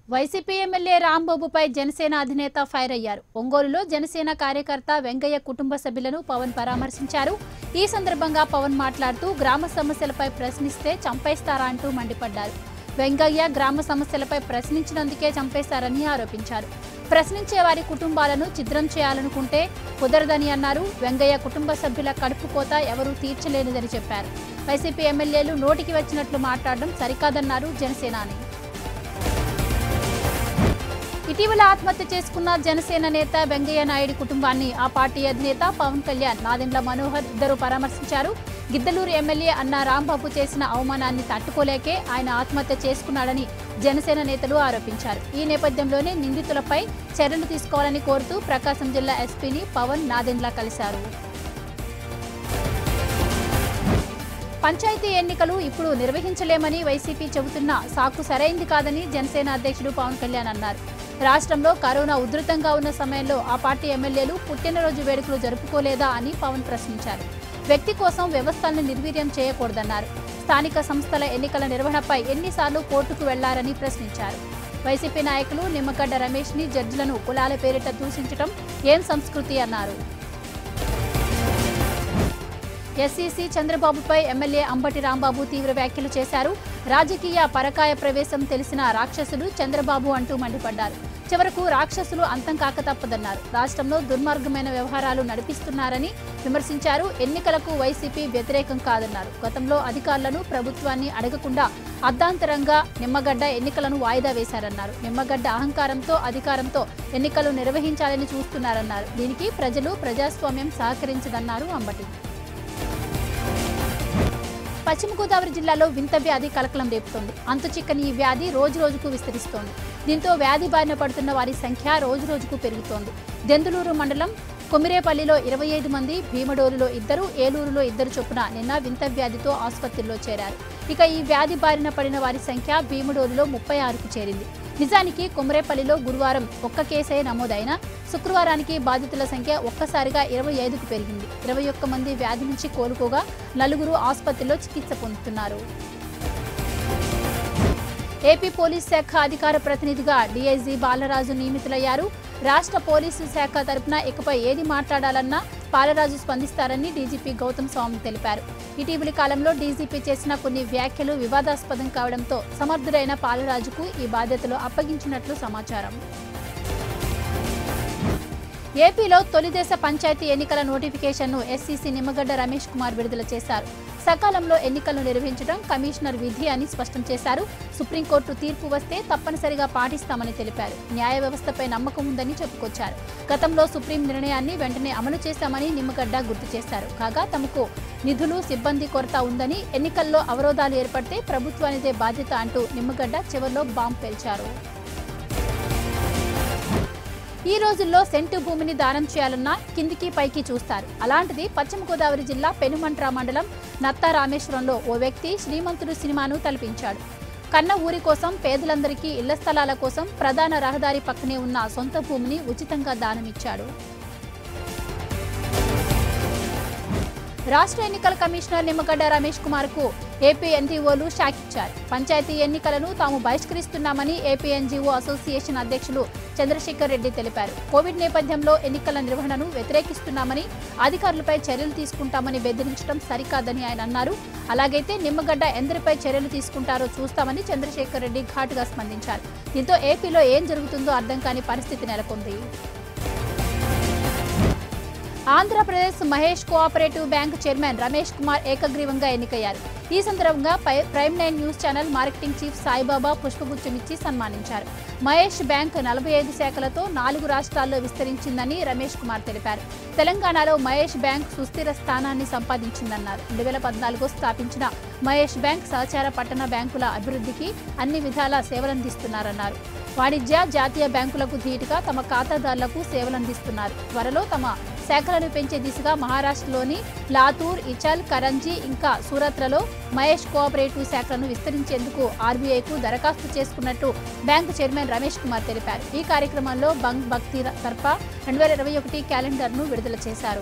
YCP MLA రాంబాబుపై Janasena అధినేత fire అయ్యారు ఒంగోలులో జనసేన కార్యకర్త వెంగయ్య కుటుంబ సభ్యులను పవన్ పరామర్శించారు ఈ సందర్భంగా పవన్ మాట్లాడుతూ గ్రామ సమస్యలపై ప్రశ్నిస్తే చంపేస్తారా అంటూ మండిపడ్డారు వెంగయ్య గ్రామ సమస్యలపై ప్రశ్నించినందుకే చంపేశారని ఆరోపించారు ప్రశ్నించే వారి కుటుంబాలను ఛిద్రం చేయాలనుకుంటే కుదరదని అన్నారు వెంగయ్య కుటుంబ సభ్యుల కడుపు కోత ఎవరూ తీర్చలేనిదని చెప్పారు వైసీపీ ఎమ్మెల్యేలు నోటికి వచ్చినట్లు మాట్లాడడం సరికాదన్నారు జనసేనాని ఇటీవల ఆత్మహత్య చేసుకున్న జనసేన నేత వెంకయ్య నాయుడు కుటుంబాన్ని ఆ పార్టీ అధినేత పవన్ కళ్యాణ్ నాదెండ్ల మనోహర్ ఇద్దరు పరామర్శించారు గిద్దలూరు ఎమ్మెల్యే అన్న రాంబాబు చేసిన అవమానాన్ని తట్టుకోలేకే ఆయన ఆత్మహత్య చేసుకున్నాడని జనసేన నేతలు ఆరోపించారు ఈ నేపథ్యంలోనే నిందితులపై చర్యలు తీసుకోవాలని కోరుతూ ప్రకాశం జిల్లా ఎస్పీని పవన్ నాదెండ్ల కలిశారు పంచాయతీ ఎన్నికలు ఇప్పుడు నిర్వహించలేమని వైసీపీ చెబుతున్న సాకు సరైంది కాదని జనసేన అధ్యక్షుడు పవన్ కళ్యాణ్ అన్నారు రాష్ట్రంలో కరోనా ఉధృతంగా ఉన్న సమయంలో ఆ పార్టీ ఎమ్మెల్యేలు పుట్టినరోజు వేడుకలు జరుపుకోలేదా అని పవన్ ప్రశ్నించారు వ్యక్తి కోసం వ్యవస్థలను నిర్వీర్యం చేయకూడదన్నారు స్థానిక సంస్థల ఎన్నికల నిర్వహణపై ఎన్నిసార్లు కోర్టుకు వెళ్లారని ప్రశ్నించారు వైసీపీ నాయకులు నిమ్మగడ్డ రమేష్ ని జడ్జిలను కులాల పేరిట దూషించడం ఏం సంస్కృతి అన్నారు ఎస్సీసీ చంద్రబాబుపై ఎమ్మెల్యే అంబటి రాంబాబు తీవ్ర వ్యాఖ్యలు చేశారు రాజకీయ పరకాయ ప్రవేశం తెలిసిన రాక్షసులు చంద్రబాబు అంటూ మండిపడ్డారు చివరకు రాక్షసులు అంతం కాక తప్పదన్నారు రాష్ట్రంలో దుర్మార్గమైన వ్యవహారాలు నడిపిస్తున్నారని విమర్శించారు ఎన్నికలకు వైసీపీ వ్యతిరేకం కాదన్నారు గతంలో అధికారులను ప్రభుత్వాన్ని అడగకుండా అర్ధాంతరంగా నిమ్మగడ్డ ఎన్నికలను వాయిదా వేశారన్నారు నిమ్మగడ్డ అహంకారంతో అధికారంతో ఎన్నికలు నిర్వహించాలని చూస్తున్నారన్నారు దీనికి ప్రజలు ప్రజాస్వామ్యం సహకరించదన్నారు అంబటి పశ్చిమ గోదావరి జిల్లాలో వింత వ్యాధి కలకలం రేపుతోంది అంతు చిక్కని ఈ వ్యాధి రోజు రోజుకు విస్తరిస్తోంది దీంతో వ్యాధి బారిన పడుతున్న వారి సంఖ్య రోజు రోజుకు పెరుగుతోంది దెందులూరు మండలం కొమిరేపల్లిలో ఇరవై ఐదు మంది భీమడోలులో ఇద్దరు ఏలూరులో ఇద్దరు చొప్పున నిన్న వింత వ్యాధితో ఆసుపత్రిలో చేరారు ఇక ఈ వ్యాధి బారిన పడిన వారి సంఖ్య భీమడోలులో ముప్పై ఆరుకు చేరింది నిజానికి కొమరేపల్లిలో గురువారం ఒక్క కేసే నమోదైన శుక్రవారానికి బాధితుల సంఖ్య ఒక్కసారిగా ఇరవై ఐదుకు పెరిగింది ఇరవై ఒక్క మంది వ్యాధి నుంచి కోలుకోగా నలుగురు ఆసుపత్రిలో చికిత్స పొందుతున్నారు ఏపీ పోలీస్ శాఖ అధికార ప్రతినిధిగా డీఐజీ బాలరాజు నియమితులయ్యారు రాష్ట్ర పోలీసు శాఖ తరపున ఇకపై ఏది మాట్లాడాలన్నా బాలరాజు స్పందిస్తారని డీజీపీ గౌతమ్ స్వామి తెలిపారు ఇటీవలి కాలంలో డీజీపీ చేసిన కొన్ని వ్యాఖ్యలు వివాదాస్పదం కావడంతో సమర్థుడైన పాలరాజుకు ఈ బాధ్యతలు అప్పగించినట్లు సమాచారం ఏపీలో తొలిదశ పంచాయతీ ఎన్నికల నోటిఫికేషన్ను ఎస్సీసీ నిమ్మగడ్డ రమేష్ కుమార్ విడుదల చేశారు సకాలంలో ఎన్నికలు నిర్వహించడం కమిషనర్ విధి అని స్పష్టం చేశారు సుప్రీంకోర్టు తీర్పు వస్తే తప్పనిసరిగా పాటిస్తామని తెలిపారు న్యాయ వ్యవస్థపై నమ్మకం ఉందని చెప్పుకొచ్చారు గతంలో సుప్రీం నిర్ణయాన్ని వెంటనే అమలు చేశామని నిమ్మగడ్డ గుర్తు చేశారు కాగా తమకు నిధులు సిబ్బంది కొరత ఉందని ఎన్నికల్లో అవరోధాలు ఏర్పడితే ప్రభుత్వానిదే బాధ్యత అంటూ నిమ్మగడ్డ చివరిలో బాంబ్ పేల్చారు ఈ రోజుల్లో సెంటు భూమిని దానం చేయాలన్నా కిందికి పైకి చూస్తారు అలాంటిది పశ్చిమ గోదావరి జిల్లా పెనుమంట్ర మండలం నత్తా రామేశ్వరంలో ఓ వ్యక్తి శ్రీమంతుడు సినిమాను తలపించాడు కన్న ఊరి కోసం పేదలందరికీ ఇళ్ల స్థలాల కోసం ప్రధాన రహదారి పక్కనే ఉన్న సొంత భూమిని ఉచితంగా దానమిచ్చాడు రాష్ట్ర ఎన్నికల కమిషనర్ నిమ్మగడ్డ రమేష్ కుమార్ కు ఏపీ ఎన్జీఓలు షాకిచ్చారు పంచాయతీ ఎన్నికలను తాము బహిష్కరిస్తున్నామని ఏపీ ఎన్జీఓ అసోసియేషన్ అధ్యక్షులు చంద్రశేఖర్ రెడ్డి తెలిపారు కోవిడ్ నేపథ్యంలో ఎన్నికల నిర్వహణను వ్యతిరేకిస్తున్నామని అధికారులపై చర్యలు తీసుకుంటామని బెదిరించడం సరికాదని ఆయన అన్నారు అలాగైతే నిమ్మగడ్డ ఎందరిపై చర్యలు తీసుకుంటారో చూస్తామని చంద్రశేఖర్ రెడ్డి ఘాటుగా స్పందించారు దీంతో ఏపీలో ఏం జరుగుతుందో అర్థం కాని పరిస్థితి నెలకొంది Andhra Pradesh Mahesh cooperative bank chairman Ramesh Kumar ఏకగ్రీవంగా ఎన్నికయ్యారు ఈ సందర్భంగా పై- prime nine news channel marketing chief Saibaba పుష్పగుచ్చం ఇచ్చి సన్మానించారు మహేష్ బ్యాంక్ నలభై ఐదు శాఖలతో నాలుగు రాష్ట్రాల్లో విస్తరించిందని రమేష్ కుమార్ తెలిపారు తెలంగాణలో మహేష్ బ్యాంక్ సుస్థిర స్థానాన్ని సంపాదించిందన్నారు రెండు వేల పద్నాలుగులో స్థాపించిన మహేష్ బ్యాంక్ సహచార పట్టణ బ్యాంకుల అభివృద్ధికి అన్ని విధాల సేవలందిస్తున్నారన్నారు వాణిజ్య జాతీయ బ్యాంకులకు ధీటుగా తమ ఖాతాదారులకు సేవలందిస్తున్నారు త్వరలో తమ శాఖలను పెంచే దిశగా మహారాష్ట్రలోని లాతూర్ ఇచల్ కరంజీ ఇంకా సూరత్లలో మహేష్ కోఆపరేటివ్ శాఖలను విస్తరించేందుకు ఆర్బీఐకు దరఖాస్తు చేసుకున్నట్టు బ్యాంకు చైర్మన్ రమేష్ కుమార్ తెలిపారు ఈ కార్యక్రమంలో బంగ్ భక్తి తర్పా రెండు వేల ఇరవై ఒకటి క్యాలెండర్ను విడుదల చేశారు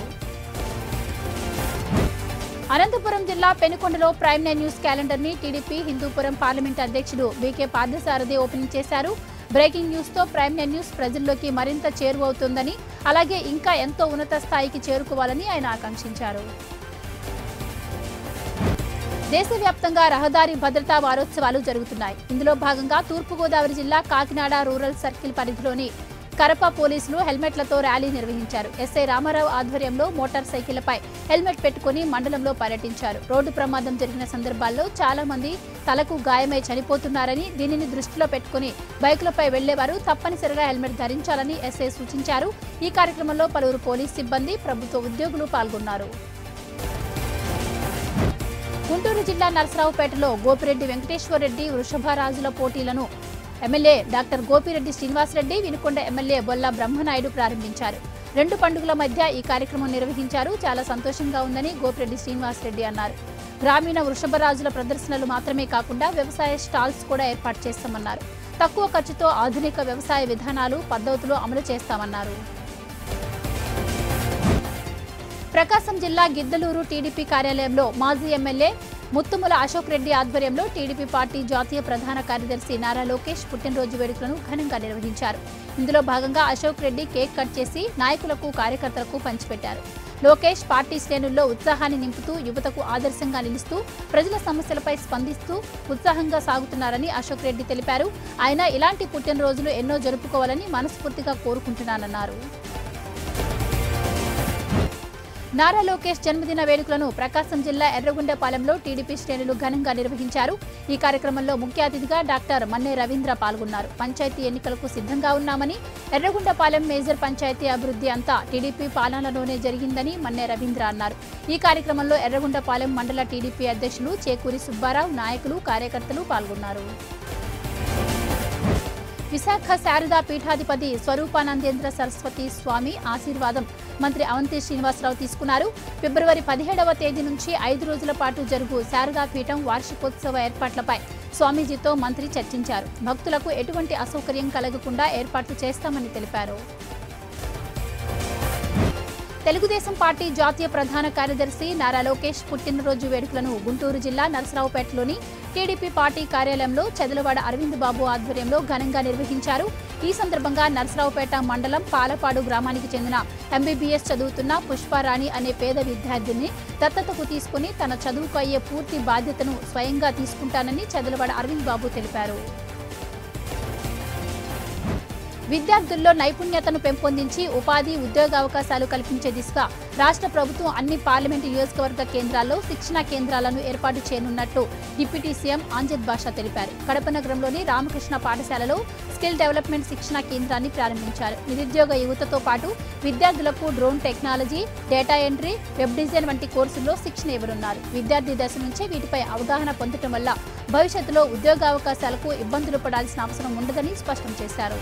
అనంతపురం జిల్లా పెనుకొండలో ప్రైమ్ నైన్ న్యూస్ క్యాలెండర్ ని టీడీపీ హిందూపురం పార్లమెంట్ అధ్యక్షుడు బీకే పార్థసారథి ఓపెనింగ్ చేశారు బ్రేకింగ్ న్యూస్తో ప్రైమ్ నైన్ న్యూస్ ప్రజల్లోకి మరింత చేరువవుతుందని అలాగే ఇంకా ఎంతో ఉన్నత స్థాయికి చేరుకోవాలని ఆయన ఆకాంక్షించారు దేశవ్యాప్తంగా రహదారి భద్రతా వారోత్సవాలు జరుగుతున్నాయి ఇందులో భాగంగా తూర్పుగోదావరి జిల్లా కాకినాడ రూరల్ సర్కిల్ పరిధిలోని కరప పోలీసులు హెల్మెట్లతో ర్యాలీ నిర్వహించారు ఎస్ఐ రామారావు ఆధ్వర్యంలో మోటార్ సైకిళ్లపై హెల్మెట్ పెట్టుకుని మండలంలో పర్యటించారు రోడ్డు ప్రమాదం జరిగిన సందర్భాల్లో చాలా మంది తలకు గాయమై చనిపోతున్నారని దీనిని దృష్టిలో పెట్టుకుని బైకులపై వెళ్లేవారు తప్పనిసరిగా హెల్మెట్ ధరించాలని ఎస్ఐ సూచించారు ఈ కార్యక్రమంలో పలువురు పోలీస్ సిబ్బంది ప్రభుత్వ ఉద్యోగులు పాల్గొన్నారు గుంటూరు జిల్లా నరసరావుపేటలో గోపిరెడ్డి వెంకటేశ్వరరెడ్డి వృషభరాజుల పోటీలను MLA doctor Gopireddy Srinivasa Reddy Vinukonda MLA Bolla Brahmanaidu ప్రారంభించారు రెండు పండుగల మధ్య ఈ కార్యక్రమం నిర్వహించారు చాలా సంతోషంగా ఉందని గోపిరెడ్డి శ్రీనివాసరెడ్డి అన్నారు గ్రామీణ వృషభరాజుల ప్రదర్శనలు మాత్రమే కాకుండా వ్యవసాయ స్టాల్స్ కూడా ఏర్పాటు చేస్తామన్నారు తక్కువ ఖర్చుతో ఆధునిక వ్యవసాయ విధానాలు పద్ధతులు అమలు చేస్తామన్నారు ప్రకాశం జిల్లా గిద్దలూరు టీడీపీ కార్యాలయంలో మాజీ ఎమ్మెల్యే ముత్తుముల అశోక్ రెడ్డి ఆధ్వర్యంలో టీడీపీ పార్టీ జాతీయ ప్రధాన కార్యదర్శి నారా లోకేష్ పుట్టినరోజు వేడుకలను ఘనంగా నిర్వహించారు ఇందులో భాగంగా అశోక్ రెడ్డి కేక్ కట్ చేసి నాయకులకు కార్యకర్తలకు పంచిపెట్టారు లోకేష్ పార్టీ శ్రేణుల్లో ఉత్సాహాన్ని నింపుతూ యువతకు ఆదర్శంగా నిలుస్తూ ప్రజల సమస్యలపై స్పందిస్తూ ఉత్సాహంగా సాగుతున్నారని అశోక్ రెడ్డి తెలిపారు ఆయన ఇలాంటి పుట్టినరోజులు ఎన్నో జరుపుకోవాలని మనస్ఫూర్తిగా కోరుకుంటున్నానన్నారు నారా లోకేష్ జన్మదిన వేడుకలను ప్రకాశం జిల్లా ఎర్రగుండపాలెంలో టీడీపీ శ్రేణులు ఘనంగా నిర్వహించారు ఈ కార్యక్రమంలో ముఖ్య అతిథిగా డాక్టర్ మన్నే రవీంద్ర పాల్గొన్నారు పంచాయతీ ఎన్నికలకు సిద్ధంగా ఉన్నామని ఎర్రగుండపాలెం మేజర్ పంచాయతీ అభివృద్ధి అంతా టీడీపీ పాలనలోనే జరిగిందని మన్నే రవీంద్ర అన్నారు ఈ కార్యక్రమంలో ఎర్రగుండపాలెం మండల టీడీపీ అధ్యక్షులు చేకూరి సుబ్బారావు నాయకులు కార్యకర్తలు పాల్గొన్నారు విశాఖ శారదా పీఠాధిపతి స్వరూపానందేంద్ర సరస్వతి స్వామి ఆశీర్వాదం మంత్రి అవంతి శ్రీనివాసరావు తీసుకున్నారు ఫిబ్రవరి పదిహేడవ తేదీ నుంచి ఐదు రోజుల పాటు జరుగు శారదా పీఠం వార్షికోత్సవ ఏర్పాట్లపై స్వామీజీతో మంత్రి చర్చించారు భక్తులకు ఎటువంటి అసౌకర్యం కలగకుండా ఏర్పాట్లు చేస్తామని తెలిపారు తెలుగుదేశం పార్టీ జాతీయ ప్రధాన కార్యదర్శి నారా లోకేష్ పుట్టినరోజు వేడుకలను గుంటూరు జిల్లా నరసరావుపేటలోని టీడీపీ పార్టీ కార్యాలయంలో చెదలవాడ అరవింద్ బాబు ఆధ్వర్యంలో ఘనంగా నిర్వహించారు ఈ సందర్భంగా నరసరావుపేట మండలం పాలపాడు గ్రామానికి చెందిన ఎంబీబీఎస్ చదువుతున్న పుష్పారాణి అనే పేద విద్యార్థిని దత్తతకు తీసుకుని తన చదువుకు అయ్యే పూర్తి బాధ్యతను స్వయంగా తీసుకుంటానని చెదలవాడ అరవింద్ బాబు తెలిపారు విద్యార్థుల్లో నైపుణ్యతను పెంపొందించి ఉపాధి ఉద్యోగ అవకాశాలు కల్పించే దిశగా రాష్ట్ర ప్రభుత్వం అన్ని పార్లమెంటు నియోజకవర్గ కేంద్రాల్లో శిక్షణా కేంద్రాలను ఏర్పాటు చేయనున్నట్లు డిప్యూటీ సీఎం ఆంజద్ బాషా తెలిపారు కడప నగరంలోని రామకృష్ణ పాఠశాలలో స్కిల్ డెవలప్మెంట్ శిక్షణా కేంద్రాన్ని ప్రారంభించారు నిరుద్యోగ యువతతో పాటు విద్యార్థులకు drone technology data entry web design వంటి కోర్సుల్లో శిక్షణ ఇవ్వనున్నారు విద్యార్థి దశ నుంచే వీటిపై అవగాహన పొందడం వల్ల భవిష్యత్తులో ఉద్యోగ అవకాశాలకు ఇబ్బందులు పడాల్సిన అవసరం ఉండదని స్పష్టం చేశారు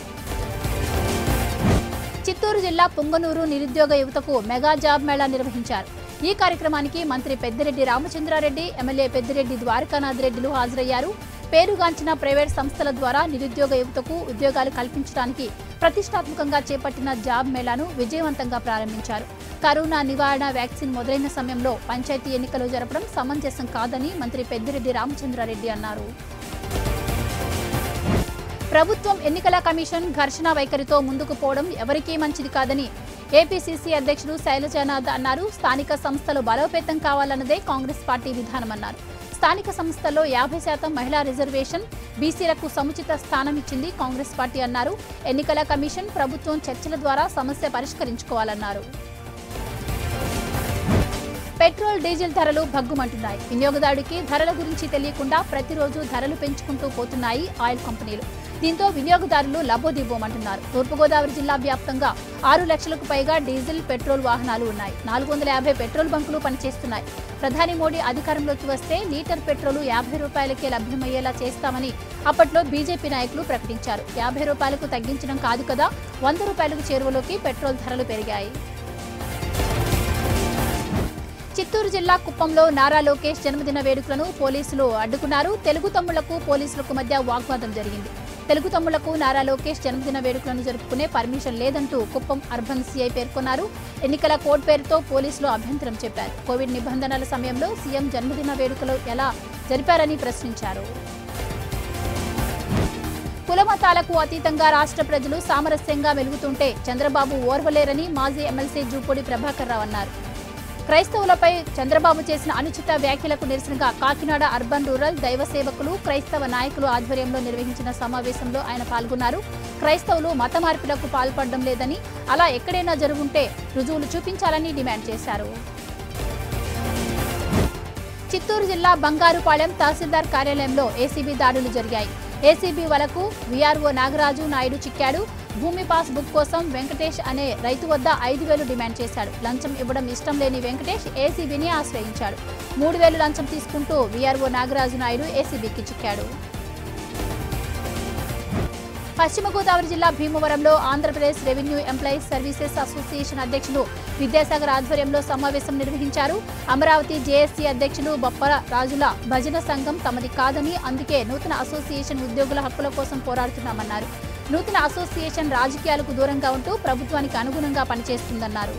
చిత్తూరు జిల్లా పొంగనూరు నిరుద్యోగ యువతకు మెగా జాబ్ మేళా నిర్వహించారు ఈ కార్యక్రమానికి మంత్రి పెద్దిరెడ్డి రామచంద్రారెడ్డి ఎమ్మెల్యే పెద్దిరెడ్డి ద్వారకానాథ్ రెడ్డిలు హాజరయ్యారు పేరుగాంచిన ప్రైవేట్ సంస్థల ద్వారా నిరుద్యోగ యువతకు ఉద్యోగాలు కల్పించడానికి ప్రతిష్టాత్మకంగా చేపట్టిన జాబ్ మేళాను విజయవంతంగా ప్రారంభించారు కరోనా నివారణ వ్యాక్సిన్ మొదలైన సమయంలో పంచాయతీ ఎన్నికలు జరపడం సమంజసం కాదని మంత్రి పెద్దిరెడ్డి రామచంద్రారెడ్డి అన్నారు ప్రభుత్వం ఎన్నికల కమిషన్ ఘర్షణ వైఖరితో ముందుకు పోవడం ఎవరికీ మంచిది కాదని ఏపీసీసీ అధ్యక్షుడు శైలజానాథ్ అన్నారు స్థానిక సంస్థలు బలోపేతం కావాలన్నదే కాంగ్రెస్ పార్టీ విధానమన్నారు స్థానిక సంస్థల్లో యాభై శాతం మహిళా రిజర్వేషన్ బీసీలకు సముచిత స్థానం ఇచ్చింది కాంగ్రెస్ పార్టీ అన్నారు ఎన్నికల కమిషన్ ప్రభుత్వం చర్చల ద్వారా సమస్య పరిష్కరించుకోవాలన్నారు పెట్రోల్ డీజిల్ ధరలు భగ్గుమంటున్నాయి వినియోగదారుడికి ధరల గురించి తెలియకుండా ప్రతిరోజు ధరలు పెంచుకుంటూ పోతున్నాయి ఆయిల్ కంపెనీలు దీంతో వినియోగదారులు లబోదిబోమంటున్నారు తూర్పుగోదావరి జిల్లా వ్యాప్తంగా ఆరు లక్షలకు పైగా డీజిల్ పెట్రోల్ వాహనాలు ఉన్నాయి నాలుగు వందల యాభై పెట్రోల్ బంకులు పనిచేస్తున్నాయి ప్రధాని మోడీ అధికారంలోకి వస్తే లీటర్ పెట్రోలు యాభై రూపాయలకే లభ్యమయ్యేలా చేస్తామని అప్పట్లో బీజేపీ నాయకులు ప్రకటించారు యాభై రూపాయలకు తగ్గించడం కాదు కదా వంద రూపాయలకు చేరువలోకి పెట్రోల్ ధరలు పెరిగాయి చిత్తూరు జిల్లా కుప్పంలో నారా లోకేష్ జన్మదిన వేడుకలను పోలీసులు అడ్డుకున్నారు తెలుగు తమ్ముళ్లకు పోలీసులకు మధ్య వాగ్వాదం జరిగింది తెలుగు తమ్ముళ్లకు నారా లోకేష్ జన్మదిన వేడుకలను జరుపుకునే పర్మిషన్ లేదంటూ కుప్పం అర్బన్ సీఐ పేర్కొన్నారు ఎన్నికల కోడ్ పేరుతో పోలీసులు అభ్యంతరం చెప్పారు కోవిడ్ నిబంధనల సమయంలో సీఎం జన్మదిన వేడుకలు ఎలా జరిపారని ప్రశ్నించారు కులమతాలకు అతీతంగా రాష్ట్ర ప్రజలు సామరస్యంగా వెలుగుతుంటే చంద్రబాబు ఓర్వలేరని మాజీ ఎమ్మెల్సీ జూపూడి ప్రభాకర్ రావు అన్నారు క్రైస్తవులపై చంద్రబాబు చేసిన అనుచిత వ్యాఖ్యలకు నిరసనగా కాకినాడ అర్బన్ రూరల్ దైవ సేవకులు క్రైస్తవ నాయకులు ఆధ్వర్యంలో నిర్వహించిన సమావేశంలో ఆయన పాల్గొన్నారు క్రైస్తవులు మత మార్పిలకు పాల్పడడం లేదని అలా ఎక్కడైనా జరుగుంటే రుజువులు చూపించాలని డిమాండ్ చేశారు చిత్తూరు జిల్లా బంగారుపాలెం తహసీల్దార్ కార్యాలయంలో ఏసీబీ దాడులు జరిగాయి ఏసీబీ వలకు వీఆర్ఓ నాగరాజు నాయుడు చిక్కాడు భూమి పాస్ బుక్ కోసం వెంకటేష్ అనే రైతు వద్ద ఐదు వేలు డిమాండ్ చేశాడు లంచం ఇవ్వడం ఇష్టం లేని వెంకటేష్ ఏసీబీని ఆశ్రయించాడు మూడు వేలు లంచం తీసుకుంటూ వీఆర్ఓ నాగరాజు నాయుడు ఏసీబీకి చిక్కాడు పశ్చిమ గోదావరి జిల్లా భీమవరంలో Andhra Pradesh revenue employees services association అధ్యక్షులు విద్యాసాగర్ ఆధ్వర్యంలో సమావేశం నిర్వహించారు అమరావతి జేఏసీ అధ్యక్షులు బొప్పల రాజుల భజన సంఘం తమది కాదని అందుకే నూతన అసోసియేషన్ ఉద్యోగుల హక్కుల కోసం పోరాడుతున్నామన్నారు నూతన అసోసియేషన్ రాజకీయాలకు దూరంగా ఉంటూ ప్రభుత్వానికి అనుగుణంగా పనిచేస్తుందన్నారు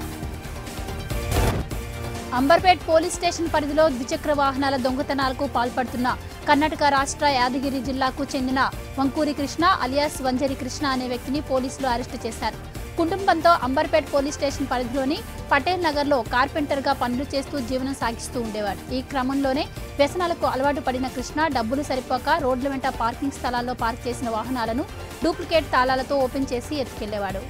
అంబర్పేట్ పోలీస్ స్టేషన్ పరిధిలో ద్విచక్ర వాహనాల దొంగతనాలకు పాల్పడుతున్న కర్ణాటక రాష్ట్ర యాదగిరి జిల్లాకు చెందిన వంకూరి కృష్ణ అలియాస్ వంజరి కృష్ణ అనే వ్యక్తిని పోలీసులు అరెస్టు చేశారు కుటుంబంతో అంబర్పేట్ పోలీస్ స్టేషన్ పరిధిలోని పటేల్ నగర్లో కార్పెంటర్గా పనులు చేస్తూ జీవనం సాగిస్తూ ఉండేవాడు ఈ క్రమంలోనే వ్యసనాలకు అలవాటు పడిన కృష్ణ డబ్బులు సరిపోక రోడ్ల వెంట పార్కింగ్ స్థలాల్లో పార్క్ చేసిన వాహనాలను డూప్లికేట్ తాళాలతో ఓపెన్ చేసి ఎత్తుకెళ్లేవాడు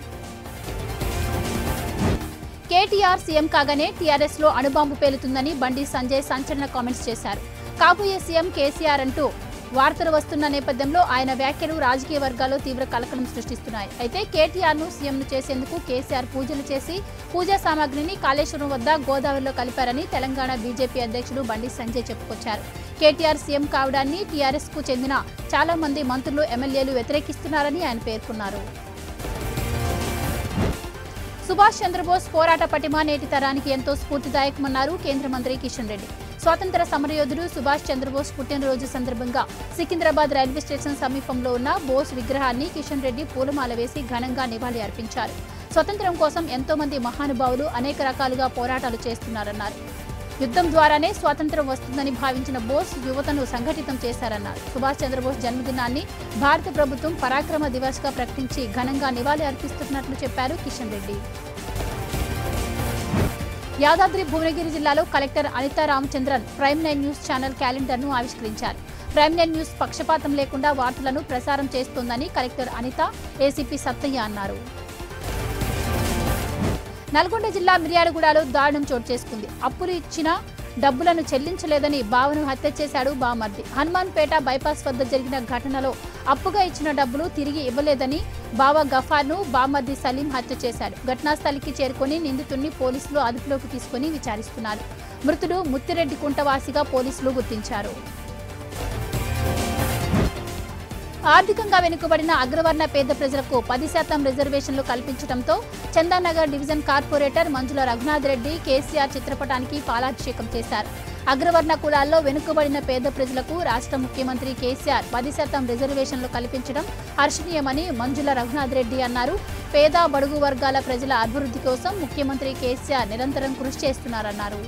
కేటీఆర్ సీఎం కాగానే టీఆర్ఎస్ లో అణుబాంబు పేలుతుందని బండి సంజయ్ సంచలన కామెంట్స్ చేశారు కాబోయే సీఎం కేసీఆర్ అంటూ వార్తలు వస్తున్న నేపథ్యంలో ఆయన వ్యాఖ్యలు రాజకీయ వర్గాల్లో తీవ్ర కలకలం సృష్టిస్తున్నాయి అయితే కేటీఆర్ ను సీఎంను చేసేందుకు కేసీఆర్ పూజలు చేసి పూజా సామాగ్రిని కాళేశ్వరం వద్ద గోదావరిలో కలిపారని తెలంగాణ బీజేపీ అధ్యక్షుడు బండి సంజయ్ చెప్పుకొచ్చారు కేటీఆర్ సీఎం కావడాన్ని టీఆర్ఎస్ కు చెందిన చాలా మంది మంత్రులు ఎమ్మెల్యేలు వ్యతిరేకిస్తున్నారని ఆయన పేర్కొన్నారు సుభాష్ చంద్రబోస్ పోరాట పటిమ నేటి తరానికి ఎంతో స్ఫూర్తిదాయకమన్నారు కేంద్ర మంత్రి కిషన్ రెడ్డి స్వాతంత్ర సమరయోధుడు సుభాష్ చంద్రబోస్ పుట్టినరోజు సందర్భంగా సికింద్రాబాద్ రైల్వే స్టేషన్ సమీపంలో ఉన్న బోస్ విగ్రహాన్ని కిషన్ రెడ్డి పూలమాల వేసి ఘనంగా నివాళి అర్పించారు స్వతంత్రం కోసం ఎంతో మంది మహానుభావులు అనేక రకాలుగా పోరాటాలు చేస్తున్నారన్నారు యుద్ధం ద్వారానే స్వాతంత్రం వస్తుందని భావించిన బోస్ యువతను సంఘటితం చేశారన్నారు సుభాష్ చంద్రబోస్ జన్మదినాన్ని భారత ప్రభుత్వం పరాక్రమ దివస్ గా ప్రకటించి ఘనంగా నివాళి అర్పిస్తున్నట్లు చెప్పారు కిషన్ రెడ్డి యాదాద్రి భువనగిరి జిల్లాలో collector Anitha Ramachandran prime nine news channel calendar ను ఆవిష్కరించారు ప్రైమ్ నైన్ న్యూస్ పక్షపాతం లేకుండా వార్తలను ప్రసారం చేస్తోందని కలెక్టర్ అనిత ఏసీపీ సత్తయ్య అన్నారు నల్గొండ జిల్లా మిర్యాలగూడలో దారుణం చోటు చేసుకుంది అప్పులు ఇచ్చిన డబ్బులను చెల్లించలేదని బావను హత్య చేశాడు బామర్ది హనుమాన్పేట బైపాస్ వద్ద జరిగిన ఘటనలో అప్పుగా ఇచ్చిన డబ్బులు తిరిగి ఇవ్వలేదని బావ గఫార్ను బామర్ది సలీం హత్య చేశాడు ఘటనా స్థలికి చేరుకొని నిందితుడిని పోలీసులు అదుపులోకి తీసుకుని విచారిస్తున్నారు మృతుడు ముత్తిరెడ్డి కుంటవాసిగా పోలీసులు గుర్తించారు ఆర్థికంగా వెనుకబడిన అగ్రవర్ణ పేద ప్రజలకు పది శాతం రిజర్వేషన్లు కల్పించడంతో చందానగర్ డివిజన్ కార్పొరేటర్ మంజుల రఘునాథ్ రెడ్డి కేసీఆర్ చిత్రపటానికి పాలాభిషేకం చేశారు అగ్రవర్ణ కులాల్లో వెనుకబడిన పేద ప్రజలకు రాష్ట్ర ముఖ్యమంత్రి కేసీఆర్ పది శాతం రిజర్వేషన్లు కల్పించడం హర్షణీయమని మంజుల రఘునాథ్ రెడ్డి అన్నారు పేద బడుగు వర్గాల ప్రజల అభివృద్ధి కోసం ముఖ్యమంత్రి కేసీఆర్ నిరంతరం కృషి చేస్తున్నారన్నారు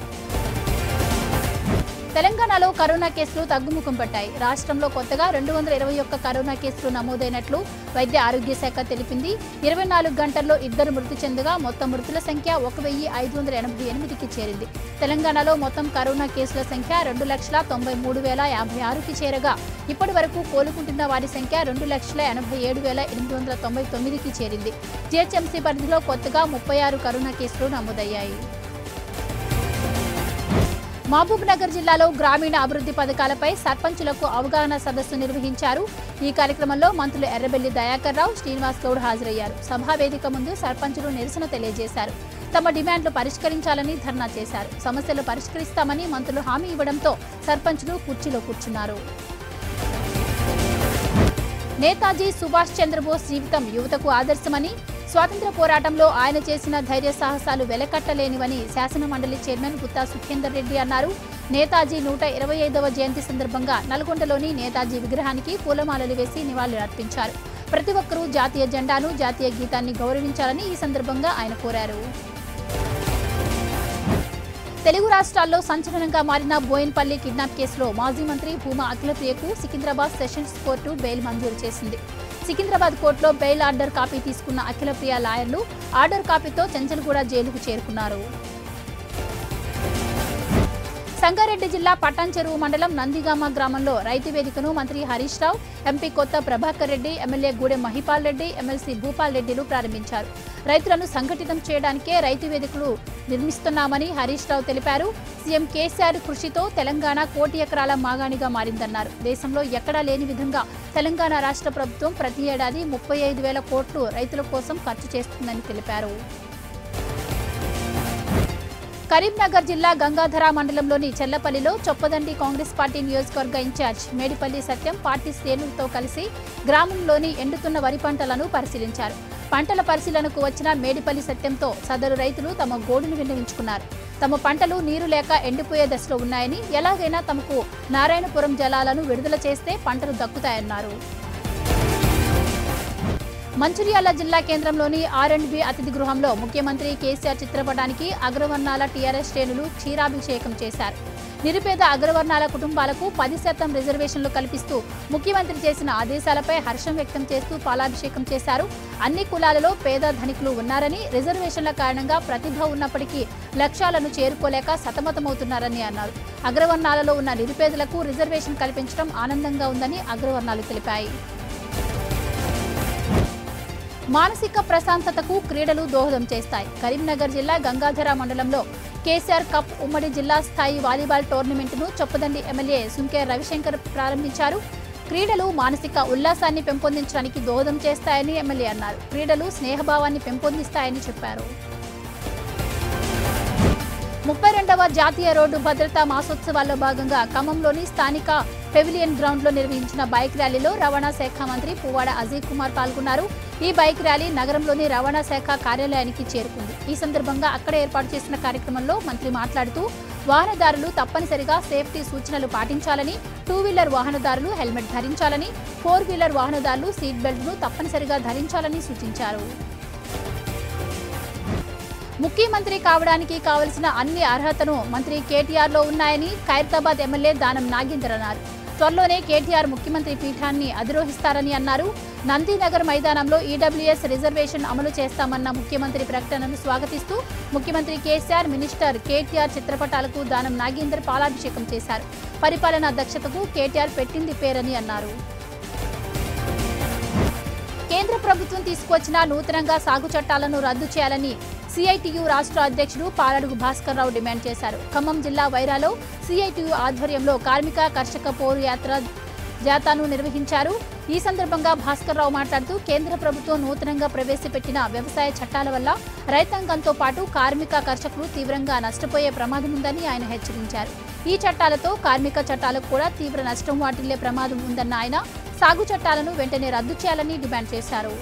తెలంగాణలో కరోనా కేసులు తగ్గుముఖం పట్టాయి రాష్ట్రంలో కొత్తగా రెండు వందల ఇరవై ఒక్క కరోనా కేసులు నమోదైనట్లు వైద్య ఆరోగ్య శాఖ తెలిపింది ఇరవై నాలుగు గంటల్లో ఇద్దరు మృతి చెందగా మొత్తం మృతుల సంఖ్య ఒక వెయ్యి ఐదు వందల ఎనభై ఎనిమిదికి చేరింది తెలంగాణలో మొత్తం కరోనా కేసుల సంఖ్య రెండు లక్షల తొంభై మూడు వేల యాభై ఆరుకి చేరగా ఇప్పటి వరకు కోలుకుంటున్న వారి సంఖ్య రెండు లక్షల ఎనభై ఏడు వేల ఎనిమిది వందల తొంభై తొమ్మిదికి చేరింది జీహెచ్ఎంసీ పరిధిలో కొత్తగా ముప్పై ఆరు కరోనా కేసులు నమోదయ్యాయి మహబూబ్ నగర్ జిల్లాలో గ్రామీణ అభివృద్ధి పథకాలపై సర్పంచులకు అవగాహన సదస్సు నిర్వహించారు ఈ కార్యక్రమంలో మంత్రులు ఎర్రబెల్లి దయాకర్ రావు శ్రీనివాస్ గౌడ్ హాజరయ్యారు సభా వేదిక ముందు సర్పంచులు నిరసన తెలియజేశారు తమ డిమాండ్లు పరిష్కరించాలని ధర్నా చేశారు సమస్యలు పరిష్కరిస్తామని మంత్రులు హామీ ఇవ్వడంతో సర్పంచులు కుర్చీలో కూర్చున్నారు నేతాజీ సుభాష్ చంద్రబోస్ జీవితం యువతకు ఆదర్శమని స్వాతంత్ర పోరాటంలో ఆయన చేసిన ధైర్య సాహసాలు వెలకట్టలేనివని శాసన మండలి చైర్మన్ గుత్తా సుఖేందర్ రెడ్డి అన్నారు నేతాజీ నూట ఇరవై ఐదవ జయంతి సందర్భంగా నల్గొండలోని నేతాజీ విగ్రహానికి పూలమాలలు వేసి నివాళులర్పించారు ప్రతి ఒక్కరూ జాతీయ జెండాను జాతీయ గీతాన్ని గౌరవించాలని ఈ సందర్భంగా ఆయన కోరారు తెలుగు రాష్ట్రాల్లో సంచలనంగా మారిన బోయిన్పల్లి కిడ్నాప్ కేసులో మాజీ మంత్రి భూమా అఖిలప్రియకు సికింద్రాబాద్ సెషన్స్ కోర్టు బెయిల్ మంజూరు చేసింది సికింద్రాబాద్ కోర్టులో బెయిల్ ఆర్డర్ కాపీ తీసుకున్న అఖిలప్రియ లాయర్లు ఆర్డర్ కాపీతో చెంచల్గూడ జైలుకు చేరుకున్నారు సంగారెడ్డి జిల్లా పటాన్చెరువు మండలం నందిగామ గ్రామంలో రైతు వేదికను మంత్రి Harish Rao MP Kotha Prabhakar Reddy MLA Gudem Mahipal Reddy MLC Bhupal రెడ్డిలు ప్రారంభించారు రైతులను సంఘటితం చేయడానికే రైతు వేదికలు నిర్మిస్తున్నామని హరీష్ రావు తెలిపారు సీఎం కేసీఆర్ కృషితో తెలంగాణ కోటి ఎకరాల మాగాణిగా మారిందన్నారు దేశంలో ఎక్కడా లేని విధంగా తెలంగాణ రాష్ట్ర ప్రభుత్వం ప్రతి ఏడాది ముప్పై ఐదు వేల కోట్లు రైతుల కోసం ఖర్చు చేస్తుందని తెలిపారు కరీంనగర్ జిల్లా గంగాధర మండలంలోని చెల్లపల్లిలో చొప్పదండి కాంగ్రెస్ పార్టీ నియోజకవర్గ ఇన్ఛార్జ్ మేడిపల్లి సత్యం పార్టీ శ్రేణులతో కలిసి గ్రామంలోని ఎండుతున్న వరి పంటలను పరిశీలించారు పంటల పరిశీలనకు వచ్చిన మేడిపల్లి సత్యంతో సదరు రైతులు తమ గోడును విన్నవించుకున్నారు తమ పంటలు నీరు లేక ఎండిపోయే దశలో ఉన్నాయని ఎలాగైనా తమకు నారాయణపురం జలాలను విడుదల చేస్తే పంటలు దక్కుతాయన్నారు మంచిర్యాల జిల్లా కేంద్రంలోని ఆర్ అండ్ బి అతిథి గృహంలో ముఖ్యమంత్రి కేసీఆర్ చిత్రపటానికి అగ్రవర్ణాల టీఆర్ఎస్ శ్రేణులు క్షీరాభిషేకం చేశారు నిరుపేద అగ్రవర్ణాల కుటుంబాలకు పది శాతం రిజర్వేషన్లు కల్పిస్తూ ముఖ్యమంత్రి చేసిన ఆదేశాలపై హర్షం వ్యక్తం చేస్తూ పాలాభిషేకం చేశారు అన్ని కులాలలో పేద ధనికులు ఉన్నారని రిజర్వేషన్ల కారణంగా ప్రతిభ ఉన్నప్పటికీ లక్ష్యాలను చేరుకోలేక సతమతమవుతున్నారని అన్నారు అగ్రవర్ణాలలో ఉన్న నిరుపేదలకు రిజర్వేషన్ కల్పించడం ఆనందంగా ఉందని అగ్రవర్ణాలు తెలిపాయి మానసిక ప్రశాంతతకు క్రీడలు దోహదం చేస్తాయి కరీంనగర్ జిల్లా గంగాధర మండలంలో కేసీఆర్ కప్ ఉమ్మడి జిల్లా స్థాయి వాలీబాల్ టోర్నమెంటును చొప్పదండి ఎమ్మెల్యే సుంకే రవిశంకర్ ప్రారంభించారు క్రీడలు మానసిక ఉల్లాసాన్ని పెంపొందించడానికి దోహదం చేస్తాయని ఎమ్మెల్యే అన్నారు క్రీడలు స్నేహభావాన్ని పెంపొందిస్తాయని చెప్పారు ముప్పై రెండవ జాతీయ రోడ్డు భద్రతా మాసోత్సవాల్లో భాగంగా ఖమ్మంలోని స్థానిక పెవిలియన్ గ్రౌండ్ లో నిర్వహించిన బైక్ ర్యాలీలో రవాణా శాఖ మంత్రి పువ్వాడ అజయ్ కుమార్ పాల్గొన్నారు ఈ బైక్ ర్యాలీ నగరంలోని రవాణా శాఖ కార్యాలయానికి చేరుకుంది ఈ సందర్భంగా అక్కడ ఏర్పాటు చేసిన కార్యక్రమంలో మంత్రి మాట్లాడుతూ వాహనదారులు తప్పనిసరిగా సేఫ్టీ సూచనలు పాటించాలని టూ వీలర్ వాహనదారులు హెల్మెట్ ధరించాలని ఫోర్ వీలర్ వాహనదారులు సీట్ బెల్ట్ను తప్పనిసరిగా ధరించాలని సూచించారు ముఖ్యమంత్రి కావడానికి కావలసిన అన్ని అర్హతను మంత్రి కేటీఆర్ లో ఉన్నాయని ఖైరతాబాద్ ఎమ్మెల్యే దానం నాగేందర్ అన్నారు త్వరలోనే కేటీఆర్ ముఖ్యమంత్రి పీఠాన్ని అధిరోహిస్తారని అన్నారు నందీనగర్ మైదానంలో ఈడబ్ల్యూఎస్ రిజర్వేషన్ అమలు చేస్తామన్న ముఖ్యమంత్రి ప్రకటనను స్వాగతిస్తూ ముఖ్యమంత్రి కేసీఆర్ మినిస్టర్ కేటీఆర్ చిత్రపటాలకు దానం నాగేందర్ పాలాభిషేకం చేశారు పరిపాలనా దక్షతకు కేటీఆర్ పెట్టింది పేరని అన్నారు కేంద్ర ప్రభుత్వం తీసుకొచ్చిన నూతనంగా సాగు చట్టాలను రద్దు చేయాలని సిఐటియు రాష్ట్ర అధ్యక్షుడు పాలడుగు భాస్కర్ రావు డిమాండ్ చేశారు ఖమ్మం జిల్లా వైరాలో సిఐటియు ఆధ్వర్యంలో కార్మిక కర్షక పోరు యాత్ర జాతాను నిర్వహించారు ఈ సందర్భంగా భాస్కర్ రావు మాట్లాడుతూ కేంద్ర ప్రభుత్వం నూతనంగా ప్రవేశపెట్టిన వ్యవసాయ చట్టాల వల్ల రైతాంగంతో పాటు కార్మిక కర్షకులు తీవ్రంగా నష్టపోయే ప్రమాదం ఉందని ఆయన హెచ్చరించారు ఈ చట్టాలతో కార్మిక చట్టాలకు కూడా తీవ్ర నష్టం వాటిల్లే ప్రమాదం ఉందన్న ఆయన సాగు చట్టాలను వెంటనే రద్దు చేయాలని డిమాండ్ చేశారు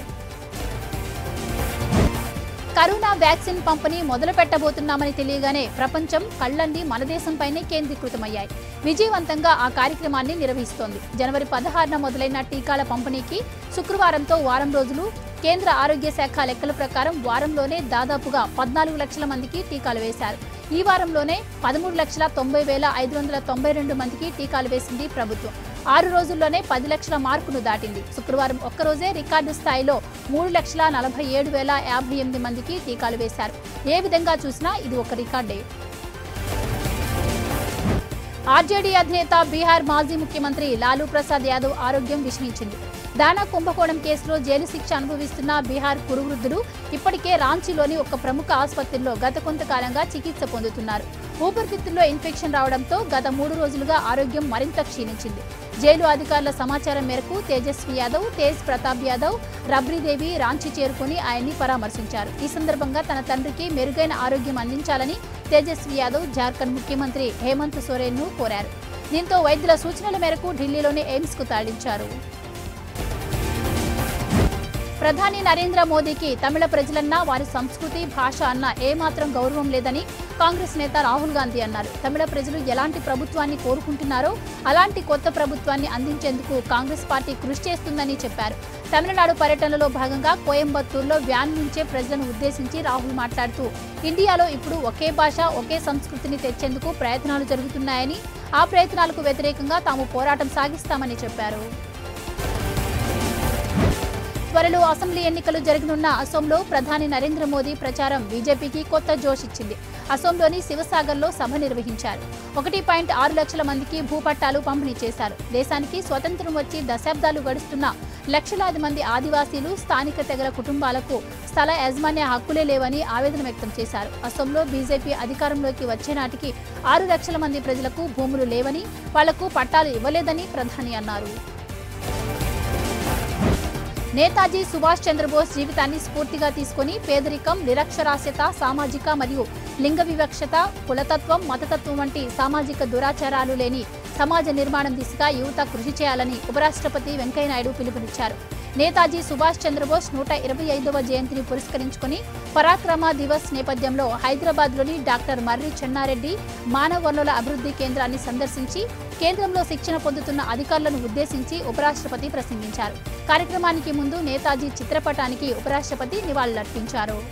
కరోనా వ్యాక్సిన్ పంపిణీ మొదలు పెట్టబోతున్నామని తెలియగానే ప్రపంచం కళ్లన్నీ మన దేశంపైనే కేంద్రీకృతమయ్యాయి విజయవంతంగా ఆ కార్యక్రమాన్ని నిర్వహిస్తోంది జనవరి పదహారున మొదలైన టీకాల పంపిణీకి శుక్రవారంతో వారం రోజులు కేంద్ర ఆరోగ్య శాఖ లెక్కల ప్రకారం వారంలోనే దాదాపుగా పద్నాలుగు లక్షల మందికి టీకాలు వేశారు ఈ వారంలోనే పదమూడు లక్షల తొంభై వేల ఐదు వందల తొంభై రెండు మందికి టీకాలు వేసింది ప్రభుత్వం ఆరు రోజుల్లోనే పది లక్షల మార్కును దాటింది శుక్రవారం ఒక్కరోజే రికార్డు స్థాయిలో మూడు లక్షల నలభై ఏడు వేల యాభై ఎనిమిది మందికి టీకాలు వేశారు ఏ విధంగా చూసినా ఇది ఒక రికార్డే ఆర్జేడీ అధినేత బీహార్ మాజీ ముఖ్యమంత్రి లాలూ ప్రసాద్ యాదవ్ ఆరోగ్యం విషమించింది దానా కుంభకోణం కేసులో జైలు శిక్ష అనుభవిస్తున్న బీహార్ కురువృద్ధుడు ఇప్పటికే రాంచీలోని ఒక ప్రముఖ ఆసుపత్రిలో గత కొంతకాలంగా చికిత్స పొందుతున్నారు ఊపిరితిత్తుల్లో ఇన్ఫెక్షన్ రావడంతో గత మూడు రోజులుగా ఆరోగ్యం మరింత క్షీణించింది జైలు అధికారుల సమాచారం మేరకు తేజస్వి యాదవ్ తేజ్ ప్రతాప్ యాదవ్ రబ్రీదేవి రాంచీ చేరుకుని ఆయన్ని పరామర్శించారు ఈ సందర్భంగా తన తండ్రికి మెరుగైన ఆరోగ్యం అందించాలని తేజస్వి యాదవ్ జార్ఖండ్ ముఖ్యమంత్రి హేమంత్ సోరెన్ను కోరారు దీంతో వైద్యుల సూచనల మేరకు ఢిల్లీలోని ఎయిమ్స్కు తరలించారు ప్రధాని నరేంద్ర మోదీకి తమిళ ప్రజలన్నా వారి సంస్కృతి భాష అన్న ఏమాత్రం గౌరవం లేదని కాంగ్రెస్ నేత రాహుల్ గాంధీ అన్నారు తమిళ ప్రజలు ఎలాంటి ప్రభుత్వాన్ని కోరుకుంటున్నారో అలాంటి కొత్త ప్రభుత్వాన్ని అందించేందుకు కాంగ్రెస్ పార్టీ కృషి చేస్తుందని చెప్పారు తమిళనాడు పర్యటనలో భాగంగా కోయంబత్తూరులో వ్యాన్ నుంచే ప్రజలను ఉద్దేశించి రాహుల్ మాట్లాడుతూ ఇండియాలో ఇప్పుడు ఒకే భాష ఒకే సంస్కృతిని తెచ్చేందుకు ప్రయత్నాలు జరుగుతున్నాయని ఆ ప్రయత్నాలకు వ్యతిరేకంగా తాము పోరాటం సాగిస్తామని చెప్పారు త్వరలో అసెంబ్లీ ఎన్నికలు జరగనున్న అసోంలో ప్రధాని నరేంద్ర మోదీ ప్రచారం బీజేపీకి కొత్త జోష్ ఇచ్చింది అసోంలోని శివసాగర్లో సభ నిర్వహించారు ఒకటి పాయింట్ ఆరు లక్షల మందికి భూపట్టాలు పంపిణీ చేశారు దేశానికి స్వతంత్రం వచ్చి దశాబ్దాలు గడుస్తున్న లక్షలాది మంది ఆదివాసీలు స్థానిక తెగల కుటుంబాలకు స్థల యాజమాన్య హక్కులే లేవని ఆవేదన వ్యక్తం చేశారు అసోంలో బీజేపీ అధికారంలోకి వచ్చే నాటికి ఆరు లక్షల మంది ప్రజలకు భూములు లేవని వాళ్లకు పట్టాలు ఇవ్వలేదని ప్రధాని అన్నారు నేతాజీ సుభాష్ చంద్రబోస్ జీవితాన్ని స్ఫూర్తిగా తీసుకుని పేదరికం నిరక్షరాస్యత సామాజిక మరియు లింగ వివక్షత కులతత్వం మతతత్వం వంటి సామాజిక దురాచారాలు లేని సమాజ నిర్మాణం దిశగా యువత కృషి చేయాలని ఉపరాష్ట్రపతి వెంకయ్యనాయుడు పిలుపునిచ్చారు నేతాజీ సుభాష్ చంద్రబోస్ నూట ఇరవై ఐదవ జయంతిని పురస్కరించుకుని పరాక్రమ దివస్ నేపథ్యంలో హైదరాబాద్లోని డాక్టర్ మర్రి చెన్నారెడ్డి మానవ వనరుల అభివృద్ధి కేంద్రాన్ని సందర్శించి కేంద్రంలో శిక్షణ పొందుతున్న అధికారులను ఉద్దేశించి ఉపరాష్ట్రపతి ప్రసంగించారు కార్యక్రమానికి ముందు నేతాజీ చిత్రపటానికి ఉపరాష్ట్రపతి నివాళులర్పించారు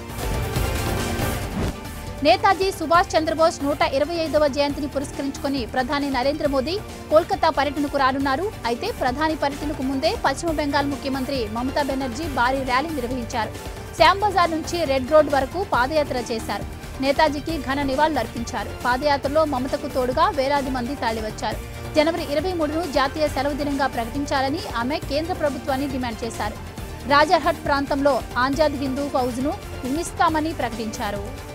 నేతాజీ సుభాష్ చంద్రబోస్ నూట ఇరవై ఐదవ జయంతిని పురస్కరించుకుని ప్రధాని నరేంద్ర మోదీ కోల్కతా పర్యటనకు రానున్నారు అయితే ప్రధాని పర్యటనకు ముందే పశ్చిమ బెంగాల్ ముఖ్యమంత్రి మమతా బెనర్జీ భారీ ర్యాలీ నిర్వహించారు శ్యామ్ బజార్ నుంచి రెడ్ రోడ్ వరకు పాదయాత్ర చేశారు నేతాజీకి ఘన నివాళులర్పించారు పాదయాత్రలో మమతకు తోడుగా వేలాది మంది తరలివచ్చారు జనవరి ఇరవై మూడును జాతీయ సెలవు దినంగా ప్రకటించాలని ఆమె కేంద్ర ప్రభుత్వాన్ని డిమాండ్ చేశారు రాజర్హట్ ప్రాంతంలో ఆంజాద్ హిందూ ఫౌజ్ను నిర్మిస్తామని ప్రకటించారు